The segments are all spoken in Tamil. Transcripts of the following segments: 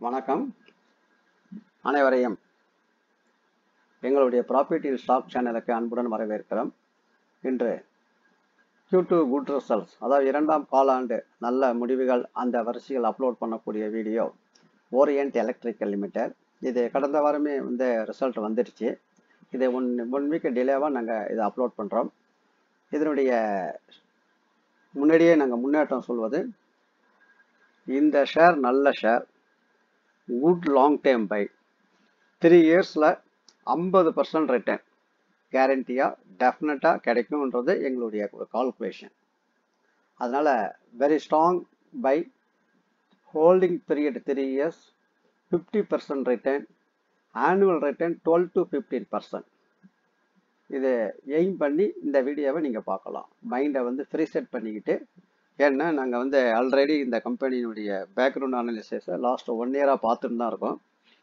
வணக்கம் அனைவரையும் எங்களுடைய ப்ராப்பர்ட்டி ஸ்டாக் சேனலுக்கு அன்புடன் வரவேற்கிறோம் இன்று Q2 குட் ரிசல்ட்ஸ் அதாவது இரண்டாம் காலாண்டு நல்ல முடிவுகள் அந்த வரிசைகள் அப்லோட் பண்ணக்கூடிய வீடியோ ஓரியன்ட் எலக்ட்ரிக்கல் லிமிடெட் இது கடந்த வாரமே இந்த ரிசல்ட் வந்துடுச்சு இதை ஒன் ஒன் வீக் டிலேவாக நாங்கள் இதை அப்லோட் பண்ணுறோம் இதனுடைய முன்னாடியே நாங்கள் முன்னேற்றம் சொல்வது இந்த ஷேர் நல்ல share good long term buy three இயர்ஸில் ஐம்பது பர்சன்ட் ரிட்டர்ன் கேரண்டியாக டெஃபினட்டாக கிடைக்கும்ன்றது எங்களுடைய ஒரு கால்குலேஷன் அதனால் very strong buy holding period three years fifty percent return annual return twelve to fifteen percent இதை எய்ம் பண்ணி இந்த வீடியோவை நீங்கள் பார்க்கலாம் மைண்டை வந்து ஃப்ரீ செட் பண்ணிக்கிட்டு ஏன்னா நாங்கள் வந்து ஆல்ரெடி இந்த கம்பெனியினுடைய பேக்ரவுண்ட் அனாலிசிஸை லாஸ்ட் ஒன் இயராக பார்த்துட்டு தான் இருக்கோம்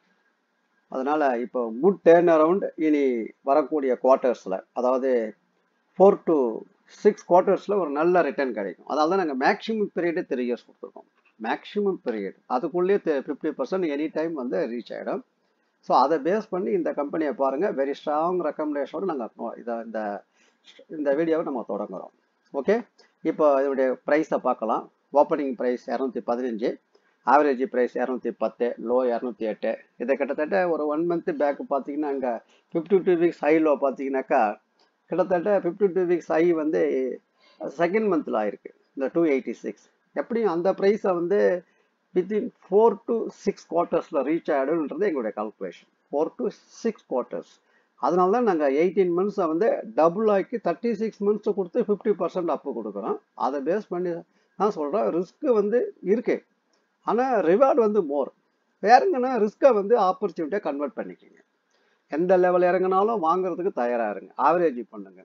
அதனால் இப்போ குட் டேர்ன் அரவுண்ட் இனி வரக்கூடிய குவார்ட்டர்ஸில் அதாவது ஃபோர் டு சிக்ஸ் குவார்ட்டர்ஸில் ஒரு நல்ல ரிட்டர்ன் கிடைக்கும் அதனால தான் நாங்கள் மேக்ஸிமம் பீரியடு த்ரீ இயர்ஸ் கொடுத்துருக்கோம் மேக்ஸிமம் பீரியட் அதுக்குள்ளேயே ஃபிஃப்டி பர்சன்ட் எனி டைம் வந்து ரீச் ஆகிடும் ஸோ அதை பேஸ் பண்ணி இந்த கம்பெனியை பாருங்கள் வெரி ஸ்ட்ராங் ரெக்கமெண்டேஷனோடு நாங்கள் இதை இந்த இந்த வீடியோவை நம்ம தொடங்குறோம் ஓகே இப்போ இதனுடைய ப்ரைஸை பார்க்கலாம் ஓப்பனிங் ப்ரைஸ் இரநூத்தி பதினஞ்சு ஆவரேஜ் ப்ரைஸ் இரநூத்தி பத்து லோ இரநூத்தி எட்டு இதை கிட்டத்தட்ட ஒரு ஒன் மந்த் பேக் பார்த்தீங்கன்னா அங்கே fifty two weeks high low பார்த்தீங்கன்னாக்கா கிட்டத்தட்ட ஃபிஃப்டி டூ வீக்ஸ் ஹை வந்து செகண்ட் மந்தில் ஆயிருக்கு இந்த டூ எயிட்டி சிக்ஸ் எப்படியும் அந்த ப்ரைஸை வந்து வித்தின் ஃபோர் டு சிக்ஸ் குவார்ட்டர்ஸில் ரீச் ஆகிடும்ன்றது எங்களுடைய calculation four to six quarters அதனால தான் நாங்கள் எயிட்டீன் மந்த்ஸை வந்து டபுள் ஆக்கி தேர்ட்டி சிக்ஸ் மந்த்ஸை கொடுத்து ஃபிஃப்டி பர்சன்ட் அப்பு கொடுக்குறோம் அதை பேஸ் பண்ணி நான் சொல்கிறேன் ரிஸ்க்கு வந்து இருக்கு ஆனால் ரிவார்டு வந்து மோர் இறங்குனா ரிஸ்க்கை வந்து ஆப்பர்ச்சுனிட்டியாக கன்வெர்ட் பண்ணிக்கிங்க எந்த லெவல் இறங்கினாலும் வாங்குறதுக்கு தயாராக இருங்க ஆவரேஜ் பண்ணுங்க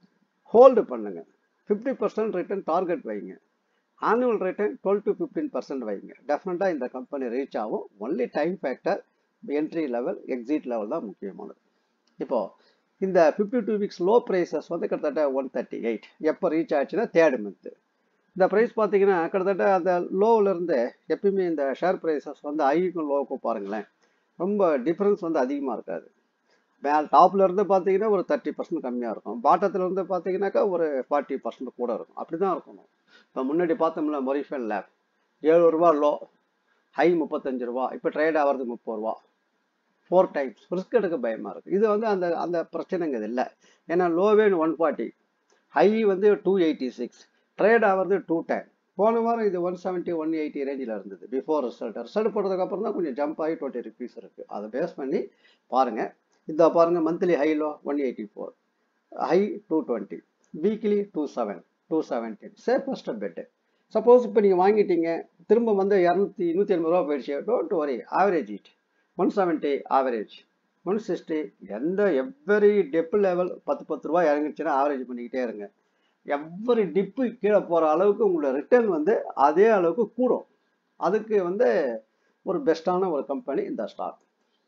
ஹோல்டு பண்ணுங்க ஃபிஃப்டி பர்சன்ட் ரிட்டர்ன் டார்கெட் வைங்க annual return twelve to fifteen percent வைங்க டெஃபினட்டாக இந்த கம்பெனி ரீச் ஆகும் only time factor entry level exit level தான் முக்கியமானது இப்போ இந்த fifty two weeks low prices வந்து கிட்டத்தட்ட ஒன் தேர்ட்டி எயிட் எப்போ ரீச் ஆச்சுன்னா தேர்ட் மந்த்து இந்த ப்ரைஸ் பார்த்தீங்கன்னா கிட்டத்தட்ட அந்த லோவிலேருந்து எப்பயுமே இந்த ஷேர் ப்ரைஸஸ் வந்து ஹைக்கும் லோவுக்கும் பாருங்களேன் ரொம்ப டிஃப்ரென்ஸ் வந்து அதிகமாக இருக்காது மேல் டாப்ல இருந்து பார்த்தீங்கன்னா ஒரு தேர்ட்டி பர்சன்ட் கம்மியாக இருக்கும் பாட்டத்தில் இருந்து பார்த்தீங்கன்னாக்கா ஒரு ஃபார்ட்டி பர்சன்ட் கூட இருக்கும் அப்படி தான் இருக்கணும் இப்போ முன்னாடி பார்த்தோம்ல மொரிஃபன் லேப் ஏழு ரூபா லோ ஹை முப்பத்தஞ்சு ரூபா இப்போ ட்ரேட் ஆகிறது முப்பது ரூபா ஃபோர் டைம்ஸ் ரிஸ்க் எடுக்க பயமாக இருக்குது இது வந்து அந்த அந்த பிரச்சனைங்க இல்லை ஏன்னா லோவே ஒன் ஃபார்ட்டி ஹை வந்து டூ எயிட்டி சிக்ஸ் ட்ரேட் ஆகிறது டூ டென் போன வாரம் இது ஒன் செவன்ட்டி ஒன் எயிட்டி ரேஞ்சில் இருந்தது பிஃபோர் ரிசல்ட் ரிசல்ட் போட்டதுக்கப்புறம் தான் கொஞ்சம் ஜம்ப் ஆகி டுவெண்ட்டி ருபீஸ் இருக்குது அதை பேஸ் பண்ணி பாருங்கள் இந்த பாருங்கள் monthly high low one eighty four high two twenty weekly two seven two seventeen safest bet suppose இப்போ நீங்கள் வாங்கிட்டீங்க திரும்ப வந்து இரநூத்தி நூற்றி எண்பது ரூபா போயிடுச்சு don't worry average it one seventy average one sixty எந்த எவ்வரி டெப்பு லெவல் பத்து பத்து ரூபா இறங்கிச்சுன்னா ஆவரேஜ் பண்ணிக்கிட்டே இருங்க எவ்வரி டிப்பு கீழே போகிற அளவுக்கு உங்களோட ரிட்டர்ன் வந்து அதே அளவுக்கு கூடும் அதுக்கு வந்து ஒரு பெஸ்ட்டான ஒரு கம்பெனி இந்த ஸ்டாக்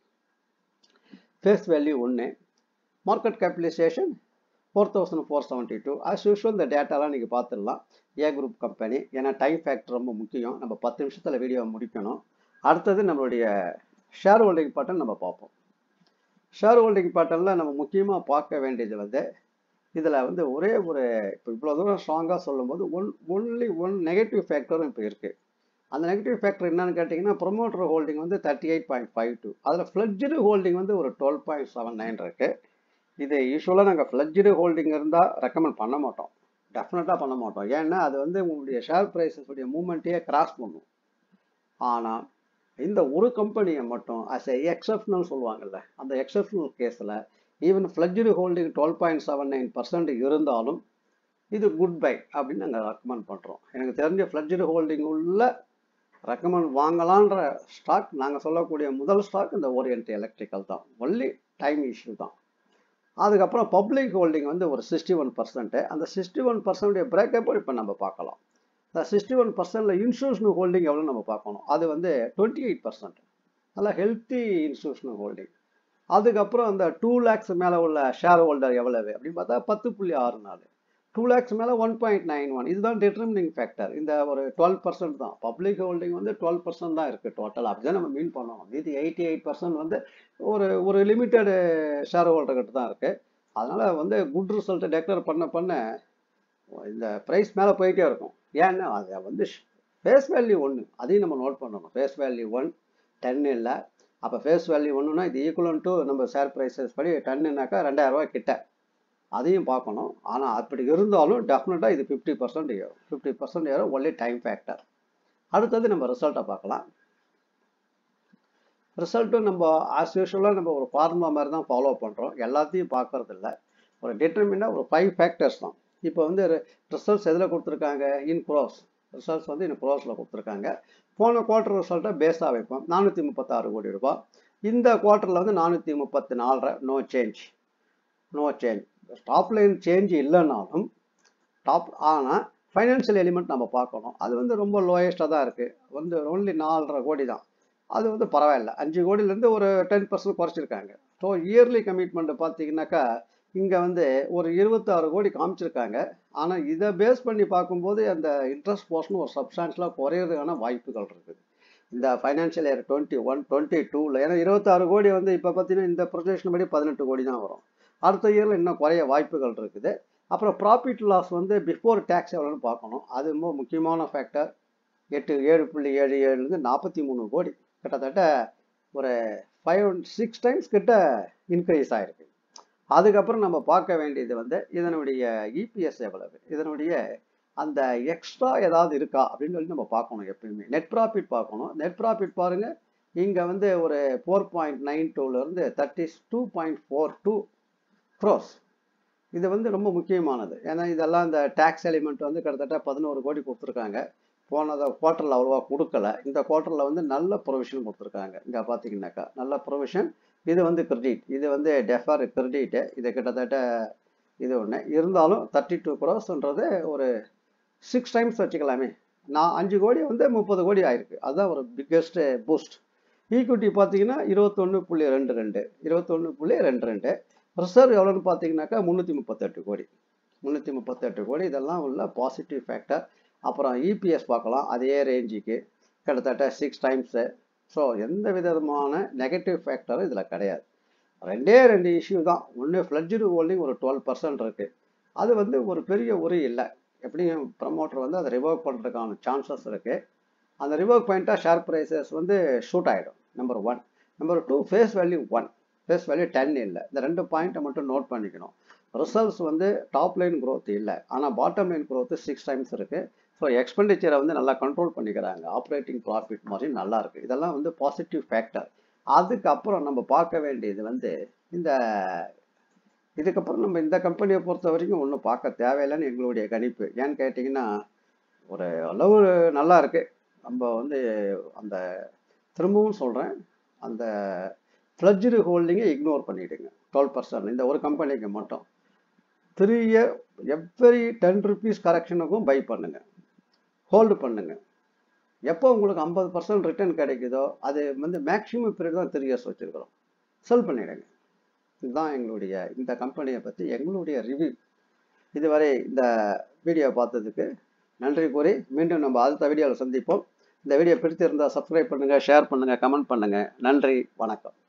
ஃபேஸ் வேல்யூ ஒன்று market capitalisation four thousand four seventy two as usual இந்த டேட்டாலாம் நீங்கள் பார்த்துடலாம் ஏ குரூப் கம்பெனி ஏன்னா டைம் ஃபேக்டர் ரொம்ப முக்கியம் நம்ம பத்து நிமிஷத்தில் வீடியோ முடிக்கணும் அடுத்தது நம்மளுடைய ஷேர் ஹோல்டிங் பேட்டர்ன் நம்ம பார்ப்போம் ஷேர் ஹோல்டிங் பேட்டர்னில் நம்ம முக்கியமாக பார்க்க வேண்டியது வந்து இதில் வந்து ஒரே ஒரு இப்போ இவ்வளோ தூரம் ஸ்ட்ராங்காக சொல்லும்போது ஒன் ஒன்லி ஒன் நெகட்டிவ் ஃபேக்டரும் இப்போ இருக்குது அந்த நெகட்டிவ் ஃபேக்டர் என்னன்னு கேட்டிங்கன்னா ப்ரொமோட்டர் ஹோல்டிங் வந்து thirty eight point five two அதில் ஃப்ளட்ஜடு ஹோல்டிங் வந்து ஒரு டுவெல் பாயிண்ட் செவன் நைன் இருக்குது இது யூஸ்வலாக நாங்கள் ஃப்ளட்ஜடு ஹோல்டிங் இருந்தால் ரெக்கமெண்ட் பண்ண மாட்டோம் டெஃபினட்டாக பண்ண மாட்டோம் ஏன்னா அது வந்து உங்களுடைய ஷேர் ப்ரைஸஸுடைய மூமெண்ட்டையே கிராஸ் பண்ணும் ஆனால் இந்த ஒரு கம்பெனியை மட்டும் அஸ் எ எக்ஸப்ஷனல் சொல்லுவாங்கல்ல அந்த எக்ஸப்ஷனல் கேஸில் even pledged holding twelve point seven nine percent இருந்தாலும் இது குட் பை அப்படின்னு நாங்கள் ரெக்கமெண்ட் பண்ணுறோம் எனக்கு தெரிஞ்ச ஃப்ளட்ஜடு ஹோல்டிங் உள்ள ரெக்கமெண்ட் வாங்கலான்ற ஸ்டாக் நாங்கள் சொல்லக்கூடிய முதல் ஸ்டாக் இந்த ஓரியன்ட் எலக்ட்ரிக்கல் தான் ஒன்லி டைம் இஷ்யூ தான் அதுக்கப்புறம் பப்ளிக் ஹோல்டிங் வந்து ஒரு சிக்ஸ்டி ஒன் பர்சன்ட்டு அந்த சிக்ஸ்டி ஒன் பர்சன்டைய பிரேக்கப் இப்போ நம்ம பார்க்கலாம் இந்த சிக்ஸ்டி ஒன் பர்சன்டில் இன்ஸ்டியூஷனல் ஹோல்டிங் எவ்வளோ நம்ம பார்க்கணும் அது வந்து டுவெண்ட்டி எயிட் பர்சன்ட் நல்லா ஹெல்த்தி இன்ஸ்டியூஷனல் ஹோல்டிங் அதுக்கப்புறம் அந்த டூ லேக்ஸ் மேலே உள்ள ஷேர் ஹோல்டர் எவ்வளவு அப்படின்னு பார்த்தா பத்து புள்ளி ஆறு நாலு டூ லேக்ஸ் மேலே ஒன் பாயிண்ட் நைன் ஒன் இதுதான் டிட்டர்மினிங் ஃபேக்டர் இந்த ஒரு டுவெல் பர்சன்ட் தான் பப்ளிக் ஹோல்டிங் வந்து டுவெல் பர்சன்ட் தான் இருக்குது டோட்டல் அப்படிதான் நம்ம மீன் பண்ணணும் இது எயிட்டி எயிட் பர்சன்ட் வந்து ஒரு ஒரு லிமிட்டடு ஷேர் ஹோல்டர்கிட்ட தான் இருக்குது அதனால் வந்து குட் ரிசல்ட்டை டெக்ளேர் பண்ண பண்ண இந்த ப்ரைஸ் மேலே போயிட்டே இருக்கும் ஏன்னா அதை வந்து ஃபேஸ் வேல்யூ ஒன்று அதையும் நம்ம நோட் பண்ணணும் ஃபேஸ் வேல்யூ ஒன் டென் இல்லை அப்போ ஃபேஸ் வேல்யூ ஒன்றுனா இது ஈக்குவலன் டு நம்ம ஷேர் ப்ரைஸஸ் படி டன்னுனாக்கா ரெண்டாயிரரூவா கிட்ட அதையும் பார்க்கணும் ஆனால் அப்படி இருந்தாலும் டெஃபினட்டாக இது ஃபிஃப்டி பர்சன்ட் ஏறும் ஃபிஃப்டி பர்சன்ட் ஏறும் ஒன்லி டைம் ஃபேக்டர் அடுத்தது நம்ம ரிசல்ட்டை பார்க்கலாம் ரிசல்ட்டும் நம்ம ஆஸ் யூஷுவலாக நம்ம ஒரு ஃபார்முலா மாதிரி தான் ஃபாலோ பண்ணுறோம் எல்லாத்தையும் பார்க்கறது இல்லை ஒரு டிட்டர்மினாக ஒரு ஃபைவ் ஃபேக்டர்ஸ் தான் இப்போ வந்து ரிசல்ட்ஸ் எதில் கொடுத்துருக்காங்க இன் க்ரோஸ் ரிசல்ட்ஸ் வந்து இன் க்ரோஸில் கொடுத்துருக்காங்க போன குவார்ட்டர் ரிசல்ட்டை பேஸாக வைப்போம் நானூற்றி முப்பத்தாறு கோடி ரூபாய் இந்த குவார்ட்டரில் வந்து நானூற்றி முப்பத்தி நாலரை no change no change top line change இல்லைனாலும் டாப் ஆனால் ஃபைனான்சியல் எலிமெண்ட் நம்ம பார்க்கணும் அது வந்து ரொம்ப லோயஸ்ட்டாக தான் இருக்குது வந்து ஒன்லி நாலரை கோடி தான் அது வந்து பரவாயில்ல அஞ்சு கோடியிலேருந்து ஒரு டென் பர்சன்ட் குறைச்சிருக்காங்க ஸோ இயர்லி கமிட்மெண்ட் பார்த்தீங்கன்னாக்கா இங்கே வந்து ஒரு இருபத்தாறு கோடி காமிச்சிருக்காங்க ஆனால் இதை பேஸ் பண்ணி பார்க்கும்போது அந்த இன்ட்ரெஸ்ட் போர்ஷன் ஒரு சப்ஸ்டான்ஷியலாக குறையிறதுக்கான வாய்ப்புகள் இருக்குது இந்த financial year twenty one twenty டூவில் ஏன்னா இருபத்தாறு கோடி வந்து இப்போ பார்த்தீங்கன்னா இந்த ப்ரொஜெக்ஷன் படி பதினெட்டு கோடி தான் வரும் அடுத்த இயரில் இன்னும் குறைய வாய்ப்புகள் இருக்குது அப்புறம் ப்ராஃபிட் லாஸ் வந்து பிஃபோர் டேக்ஸ் எவ்வளோன்னு பார்க்கணும் அது ரொம்ப முக்கியமான ஃபேக்டர் எட்டு ஏழு புள்ளி ஏழு ஏழுலேருந்து நாற்பத்தி மூணு கோடி கிட்டத்தட்ட ஒரு ஃபைவ் சிக்ஸ் டைம்ஸ் கிட்ட இன்க்ரீஸ் ஆகிருக்கு அதுக்கப்புறம் நம்ம பார்க்க வேண்டியது வந்து இதனுடைய இபிஎஸ் எவ்வளவு இதனுடைய அந்த எக்ஸ்ட்ரா ஏதாவது இருக்கா அப்படின்னு சொல்லி நம்ம பார்க்கணும் எப்பயுமே நெட் ப்ராஃபிட் பார்க்கணும் நெட் ப்ராஃபிட் பாருங்கள் இங்கே வந்து ஒரு ஃபோர் பாயிண்ட் நைன் டூலேருந்து thirty two point four two grows இது வந்து ரொம்ப முக்கியமானது ஏன்னா இதெல்லாம் இந்த டேக்ஸ் எலிமெண்ட் வந்து கிட்டத்தட்ட பதினோரு கோடி கொடுத்துருக்காங்க போனதை குவார்ட்டரில் அவ்வளோவா கொடுக்கல இந்த குவார்ட்டரில் வந்து நல்ல ப்ரொவிஷன் கொடுத்துருக்காங்க இங்கே பார்த்தீங்கன்னாக்கா நல்ல ப்ரொவிஷன் இது வந்து கிரெடிட் இது வந்து டெஃபர் கிரெடிட்டு இது கிட்டத்தட்ட இது ஒன்று இருந்தாலும் தேர்ட்டி டூ க்ரோஸ்ன்றது ஒரு சிக்ஸ் டைம்ஸ் வச்சுக்கலாமே நான் அஞ்சு கோடி வந்து முப்பது கோடி ஆயிருக்கு அதுதான் ஒரு பிக்கெஸ்ட் பூஸ்ட் ஈக்விட்டி பார்த்தீங்கன்னா இருபத்தொன்று புள்ளி ரெண்டு ரெண்டு இருபத்தொன்று புள்ளி ரெண்டு ரெண்டு ரிசர்வ் எவ்வளோன்னு பார்த்தீங்கன்னாக்கா முந்நூற்றி முப்பத்தெட்டு கோடி முந்நூற்றி முப்பத்தெட்டு கோடி இதெல்லாம் உள்ள பாசிட்டிவ் ஃபேக்டர் அப்புறம் இபிஎஸ் பார்க்கலாம் அதே ரேஞ்சுக்கு கிட்டத்தட்ட சிக்ஸ் டைம்ஸு ஸோ எந்த விதமான நெகட்டிவ் ஃபேக்டரும் இதில் கிடையாது ரெண்டே ரெண்டு இஷ்யூ தான் ஒன்று ஃப்ளட்ஜரு ஹோல்டிங் ஒரு டுவெல் பர்சன்ட் இருக்குது அது வந்து ஒரு பெரிய உரி இல்லை எப்படியும் ப்ரமோட்டர் வந்து அதை ரிவர்க் பண்ணுறதுக்கான சான்சஸ் இருக்குது அந்த ரிவர்க் பாயிண்ட்டாக ஷேர் ப்ரைஸஸ் வந்து ஷூட் ஆகிடும் number one number two face value one face value ten இல்லை இந்த ரெண்டு பாயிண்ட்டை மட்டும் நோட் பண்ணிக்கணும் ரிசல்ட்ஸ் வந்து டாப் லைன் க்ரோத் இல்லை ஆனால் bottom line growth six times இருக்குது ஸோ எக்ஸ்பெண்டிச்சரை வந்து நல்லா கண்ட்ரோல் பண்ணிக்கிறாங்க ஆப்ரேட்டிங் ப்ராஃபிட் மாதிரி நல்லா இருக்குது இதெல்லாம் வந்து பாசிட்டிவ் ஃபேக்டர் அதுக்கப்புறம் நம்ம பார்க்க வேண்டியது வந்து இந்த இதுக்கப்புறம் நம்ம இந்த கம்பெனியை பொறுத்த வரைக்கும் ஒன்றும் பார்க்க தேவையில்லைன்னு எங்களுடைய கணிப்பு ஏன்னு கேட்டிங்கன்னா ஒரு அளவு நல்லா இருக்குது நம்ம வந்து அந்த திரும்பவும் சொல்கிறேன் அந்த ஃப்ளட்ஜரு ஹோல்டிங்கை இக்னோர் பண்ணிவிடுங்க டுவெல் பர்சன்ட் இந்த ஒரு கம்பெனிக்கு மட்டும் three year every ten rupees கரெக்ஷனுக்கும் பை பண்ணுங்கள் ஹோல்டு பண்ணுங்கள் எப்போ உங்களுக்கு ஐம்பது பர்சன்ட் ரிட்டர்ன் கிடைக்குதோ அது வந்து மேக்ஸிமம் பீரியட் தான் த்ரீ இயர்ஸ் வச்சுருக்கிறோம் செல் பண்ணிவிடுங்க இதுதான் எங்களுடைய இந்த கம்பெனியை பற்றி எங்களுடைய ரிவ்யூ இதுவரை இந்த வீடியோ பார்த்ததுக்கு நன்றி கூறி மீண்டும் நம்ம அடுத்த வீடியோவில் சந்திப்போம் இந்த வீடியோ பிடித்திருந்தால் சப்ஸ்கிரைப் பண்ணுங்கள் ஷேர் பண்ணுங்கள் கமெண்ட் பண்ணுங்கள் நன்றி வணக்கம்